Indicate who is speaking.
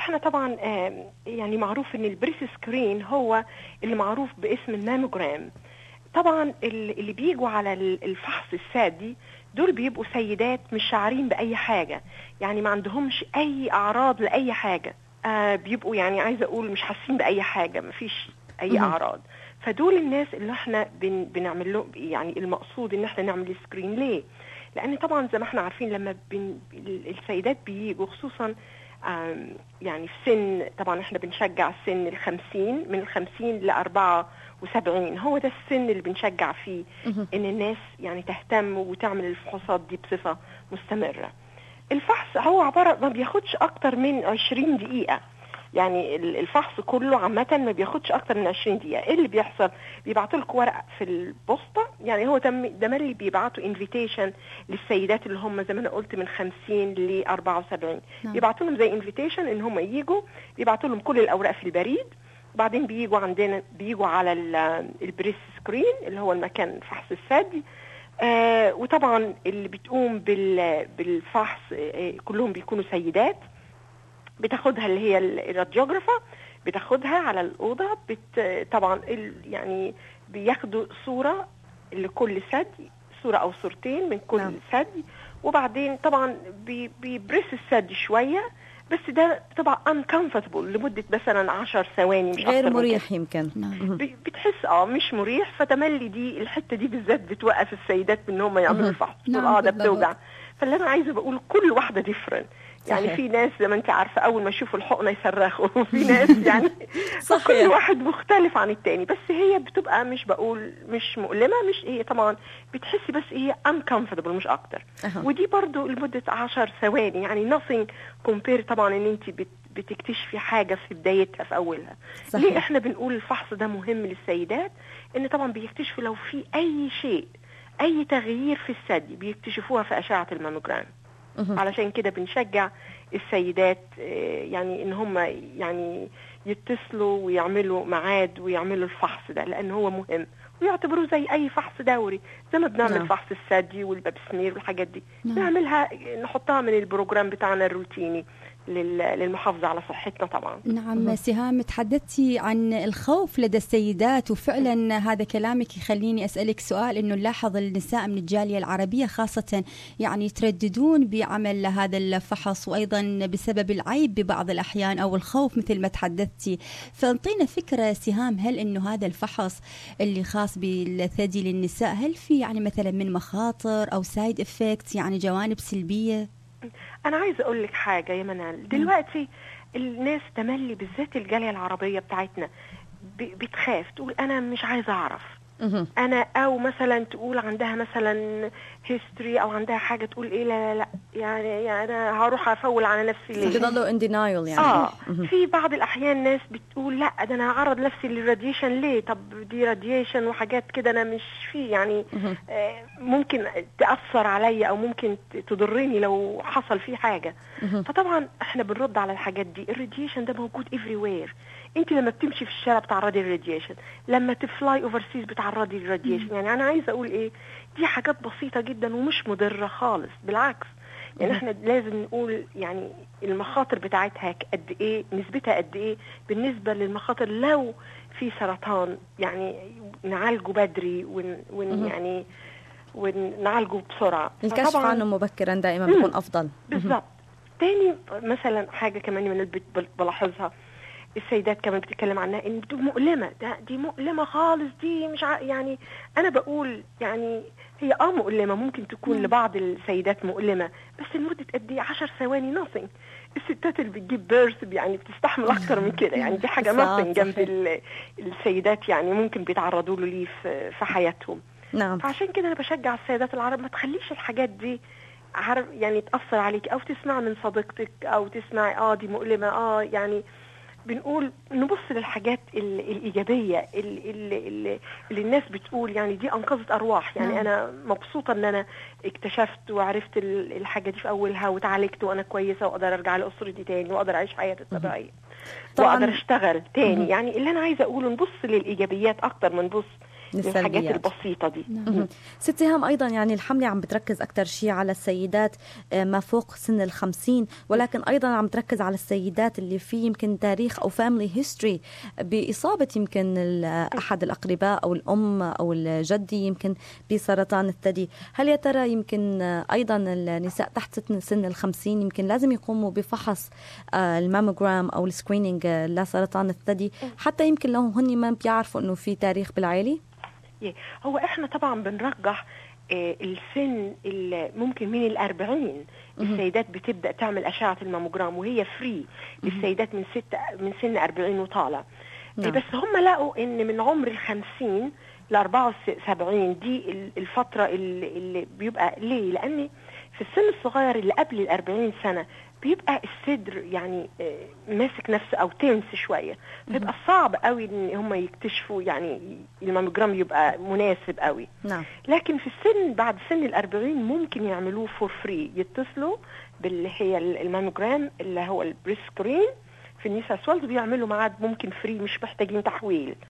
Speaker 1: احنا طبعا آم، يعني معروف ان البريس سكرين هو اللي معروف باسم الماموجرام طبعا ال- اللي بيجوا على ال- الفحص السادي دول بيبقوا سيدات مش شعارين باي حاجه يعني ما عندهمش اي اعراض لاي حاجه آه بيبقوا يعني عايزه اقول مش حاسين باي حاجه ما فيش اي
Speaker 2: مهم.
Speaker 1: اعراض فدول الناس اللي احنا بن بنعمل لهم يعني المقصود ان احنا نعمل سكرين ليه لان طبعا زي ما احنا عارفين لما بن ال- السيدات بيجوا خصوصا آم، يعني في سن طبعا احنا بنشجع سن الخمسين من الخمسين لأربعة وسبعين هو ده السن اللي بنشجع فيه
Speaker 2: مهم.
Speaker 1: ان الناس يعني تهتم وتعمل الفحوصات دي بصفة مستمرة الفحص هو عبارة ما بياخدش اكتر من 20 دقيقة يعني ال- الفحص كله عامة ما بياخدش أكتر من 20 دقيقة، إيه اللي بيحصل؟ بيبعتوا لك ورقة في البوسطة، يعني هو تم ده اللي بيبعتوا انفيتيشن للسيدات اللي هم زي ما أنا قلت من 50 ل 74
Speaker 2: نعم.
Speaker 1: بيبعتوا لهم زي انفيتيشن إن هم يجوا بيبعتوا لهم كل الأوراق في البريد وبعدين بيجوا عندنا بيجوا على ال- البريس سكرين اللي هو المكان فحص الثدي آه وطبعا اللي بتقوم بال بالفحص آه كلهم بيكونوا سيدات بتاخدها اللي هي ال- الراديوجرافر بتاخدها على الأوضة بت طبعا ال- يعني بياخدوا صورة لكل ثدي صورة أو صورتين من كل
Speaker 2: نعم.
Speaker 1: ثدي وبعدين طبعا بي- بيبرس الثدي شوية بس ده طبعا uncomfortable لمدة مثلا 10 ثواني مش
Speaker 2: غير
Speaker 1: أكتر من كده.
Speaker 2: مريح يمكن
Speaker 3: نعم.
Speaker 2: مهم.
Speaker 1: ب- بتحس اه مش مريح فتملي دي الحته دي بالذات بتوقف السيدات من ان هم يعملوا
Speaker 2: مهم.
Speaker 1: الفحص تقول
Speaker 3: نعم،
Speaker 1: اه ده
Speaker 3: بالضبط.
Speaker 1: بتوجع فاللي انا عايزه بقول كل واحده ديفرنت يعني
Speaker 2: صحيح.
Speaker 1: في ناس زي ما انت عارفه اول ما يشوفوا الحقنه يصرخوا وفي ناس يعني
Speaker 2: صحيح.
Speaker 1: كل واحد مختلف عن التاني بس هي بتبقى مش بقول مش مؤلمه مش هي طبعا بتحسي بس هي uncomfortable مش اكتر
Speaker 2: أها.
Speaker 1: ودي برضو لمدة عشر ثواني يعني nothing compare طبعا ان انت بت بتكتشفي حاجة في بدايتها في أولها
Speaker 2: صحيح.
Speaker 1: ليه احنا بنقول الفحص ده مهم للسيدات ان طبعا بيكتشفوا لو في أي شيء أي تغيير في الثدي بيكتشفوها في أشعة الماموجرام
Speaker 2: مهم.
Speaker 1: علشان كده بنشجع السيدات آه، يعني ان هم يعني يتصلوا ويعملوا ميعاد ويعملوا الفحص ده لان هو مهم ويعتبروه زي اي فحص دوري زي ما بنعمل
Speaker 2: نعم.
Speaker 1: فحص الثدي والباب سمير والحاجات دي
Speaker 3: نعم.
Speaker 1: نعملها نحطها من البروجرام بتاعنا الروتيني لل- للمحافظة على صحتنا طبعا
Speaker 3: نعم سهام تحدثتي عن الخوف لدى السيدات وفعلا هذا كلامك يخليني أسألك سؤال أنه نلاحظ النساء من الجالية العربية خاصة يعني يترددون بعمل هذا الفحص وأيضا بسبب العيب ببعض الأحيان أو الخوف مثل ما تحدثتي فانطينا فكرة سهام هل أنه هذا الفحص اللي خاص بالثدي للنساء هل في يعني مثلا من مخاطر أو سايد افكت يعني جوانب سلبية
Speaker 1: انا عايزه اقول لك حاجه يا منال دلوقتي الناس تملي بالذات الجاليه العربيه بتاعتنا ب- بتخاف تقول انا مش عايزه اعرف
Speaker 2: مهم.
Speaker 1: انا او مثلا تقول عندها مثلا هيستوري او عندها حاجه تقول ايه لا لا لا يعني, يعني انا هروح افول على نفسي ليه
Speaker 2: بيضلوا ان دينايل يعني
Speaker 1: اه
Speaker 2: مهم.
Speaker 1: في بعض الاحيان ناس بتقول لا ده انا هعرض نفسي للراديشن ليه طب دي راديشن وحاجات كده انا مش في يعني
Speaker 2: مهم.
Speaker 1: آه، ممكن تاثر عليا او ممكن ت- تضرني لو حصل فيه حاجه
Speaker 2: مهم.
Speaker 1: فطبعا احنا بنرد على الحاجات دي الراديشن ده موجود افري وير انت لما بتمشي في الشارع بتعرضي للراديشن لما تفلاي اوفرسيز بتعرضي للراديشن يعني انا عايزه اقول ايه دي حاجات بسيطه جدا ومش مضره خالص بالعكس يعني احنا لازم نقول يعني المخاطر بتاعتها قد ايه نسبتها قد ايه بالنسبه للمخاطر لو في سرطان يعني نعالجه بدري ون, ون
Speaker 2: مهم.
Speaker 1: يعني ونعالجه بسرعه
Speaker 2: الكشف
Speaker 1: فطبعاً-
Speaker 2: عنه مبكرا دائما
Speaker 1: مم.
Speaker 2: بيكون افضل مهم.
Speaker 1: بالظبط تاني مثلا حاجه كمان من اللي بت- بلاحظها السيدات كمان بتتكلم عنها ان دي مؤلمه ده دي مؤلمه خالص دي مش ع... يعني انا بقول يعني هي اه مؤلمه ممكن تكون
Speaker 3: نعم.
Speaker 1: لبعض السيدات مؤلمه بس لمده قد ايه 10 ثواني nothing الستات اللي بتجيب بيرث يعني بتستحمل اكتر من كده يعني دي حاجه
Speaker 2: صح،
Speaker 1: nothing جنب
Speaker 2: صحيح.
Speaker 1: ال- السيدات يعني ممكن بيتعرضوا له ليه في في حياتهم
Speaker 2: نعم
Speaker 1: فعشان كده انا بشجع السيدات العرب ما تخليش الحاجات دي عارف يعني تاثر عليك او تسمع من صديقتك او تسمعي اه دي مؤلمه اه يعني بنقول نبص للحاجات ال- الايجابيه اللي, اللي, اللي الناس بتقول يعني دي انقذت ارواح يعني
Speaker 3: نعم.
Speaker 1: انا مبسوطه ان انا اكتشفت وعرفت ال- الحاجه دي في اولها وتعالجت وانا كويسه واقدر ارجع لاسرتي تاني واقدر اعيش حياتي الطبيعيه
Speaker 2: طبعاً.
Speaker 1: واقدر اشتغل
Speaker 2: مهم.
Speaker 1: تاني يعني اللي انا عايزه اقوله نبص للايجابيات اكتر ما نبص الحاجات البسيطه دي
Speaker 2: نعم. ست هام ايضا يعني الحمله عم بتركز اكثر شيء على السيدات آه، ما فوق سن الخمسين ولكن ايضا عم تركز على السيدات اللي في يمكن تاريخ او فاميلي هيستوري باصابه يمكن احد الاقرباء او الام او الجدي يمكن بسرطان الثدي هل يا ترى يمكن ايضا النساء تحت سن الخمسين يمكن لازم يقوموا بفحص آه، الماموجرام او السكرينينج لسرطان الثدي حتى يمكن لو هن ما بيعرفوا انه في تاريخ بالعائله
Speaker 1: هو احنا طبعا بنرجح آه، السن ممكن من الأربعين السيدات بتبدأ تعمل أشعة الماموجرام وهي فري للسيدات من ست من سن 40 وطالع نعم. بس هم لقوا ان من عمر الخمسين ل 74 دي الفترة اللي, اللي بيبقى ليه؟ لأن في السن الصغير اللي قبل ال 40 سنة بيبقى الصدر يعني آه، ماسك نفسه او تنس شويه بيبقى صعب قوي ان هم يكتشفوا يعني الماموجرام يبقى مناسب قوي
Speaker 2: نعم.
Speaker 1: لكن في السن بعد سن الأربعين ممكن يعملوه فور فري يتصلوا باللي هي الماموجرام اللي هو البريسكرين في النيسا سوالد بيعملوا ميعاد ممكن فري مش محتاجين تحويل